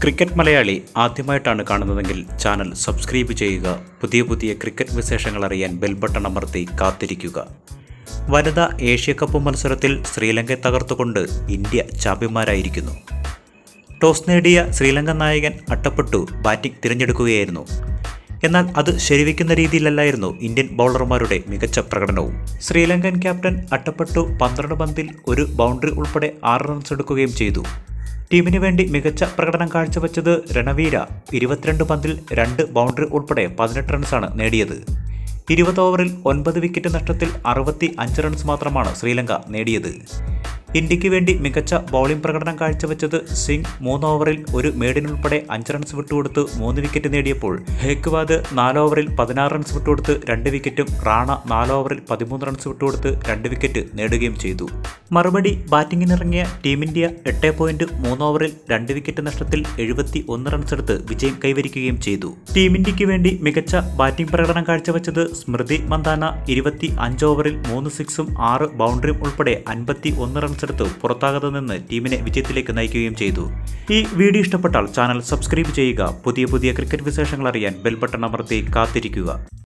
cricket Malayali ആദ്യമായിട്ടാണ് കാണുന്നതെങ്കിൽ channel subscribe ചെയ്യുക പുതിയ പുതിയ ക്രിക്കറ്റ് വിശേഷങ്ങൾ അറിയാൻ ബെൽ ബട്ടൺ അമർത്തി കാത്തിരിക്കുക വനിതാ ഏഷ്യ കപ്പ് മത്സരത്തിൽ ശ്രീലങ്കയെ തകർത്തുകൊണ്ട് ഇന്ത്യ ചാമ്പ്യന്മാരായിരിക്കുന്നു ടോസ് നേടിയ ശ്രീലങ്കൻ നായകൻ അട്ടപ്പെട്ടു ബാറ്റിംഗ് തിരഞ്ഞെടുക്കുകയായിരുന്നു എന്നാൽ അത് ശരിവയ്ക്കുന്ന രീതിയിലല്ലായിരുന്നു ഇന്ത്യൻ ബൗളർമാരുടെ മികച്ച പ്രകടനവും ശ്രീലങ്കൻ ക്യാപ്റ്റൻ അട്ടപ്പെട്ടു പന്ത്രണ്ട് പന്തിൽ ഒരു ബൗണ്ടറി ഉൾപ്പെടെ ആറ് റൺസ് എടുക്കുകയും ചെയ്തു ടീമിന് വേണ്ടി മികച്ച പ്രകടനം കാഴ്ചവെച്ചത് രണവീര ഇരുപത്തിരണ്ട് പന്തിൽ രണ്ട് ബൗണ്ടറി ഉൾപ്പെടെ പതിനെട്ട് റൺസാണ് നേടിയത് ഇരുപത് ഓവറിൽ ഒൻപത് വിക്കറ്റ് നഷ്ടത്തിൽ അറുപത്തി അഞ്ച് റൺസ് മാത്രമാണ് ശ്രീലങ്ക നേടിയത് ഇന്ത്യക്ക് വേണ്ടി മികച്ച ബൗളിംഗ് പ്രകടനം കാഴ്ചവെച്ചത് സിംഗ് മൂന്ന് ഓവറിൽ ഒരു മേഡിനുൾപ്പെടെ അഞ്ച് റൺസ് വിട്ടുകൊടുത്ത് മൂന്ന് വിക്കറ്റ് നേടിയപ്പോൾ ഹേക്വാദ് നാല് ഓവറിൽ പതിനാറ് റൺസ് വിട്ടുകൊടുത്ത് രണ്ട് വിക്കറ്റും റാണ നാല് ഓവറിൽ പതിമൂന്ന് റൺസ് വിട്ടുകൊടുത്ത് രണ്ട് വിക്കറ്റ് നേടുകയും ചെയ്തു മറുപടി ബാറ്റിംഗിനിറങ്ങിയ ടീം ഇന്ത്യ എട്ട് പോയിന്റ് മൂന്ന് ഓവറിൽ രണ്ട് വിക്കറ്റ് നഷ്ടത്തിൽ എഴുപത്തി ഒന്ന് റൺസ് എടുത്ത് വിജയം കൈവരിക്കുകയും ചെയ്തു ടീം ഇന്ത്യക്ക് വേണ്ടി മികച്ച ബാറ്റിംഗ് പ്രകടനം കാഴ്ചവെച്ചത് സ്മൃതി മന്ദാന ഇരുപത്തി അഞ്ച് ഓവറിൽ മൂന്ന് സിക്സും ആറ് ബൗണ്ടറിയും ഉൾപ്പെടെ അൻപത്തി ഒന്ന് റൺസ് എടുത്ത് പുറത്താകാതെ നിന്ന് ടീമിനെ വിജയത്തിലേക്ക് നയിക്കുകയും ചെയ്തു ഈ വീഡിയോ ഇഷ്ടപ്പെട്ടാൽ ചാനൽ സബ്സ്ക്രൈബ് ചെയ്യുക പുതിയ പുതിയ ക്രിക്കറ്റ് വിശേഷങ്ങൾ അറിയാൻ ബെൽ ബട്ടൺ അമർത്തി കാത്തിരിക്കുക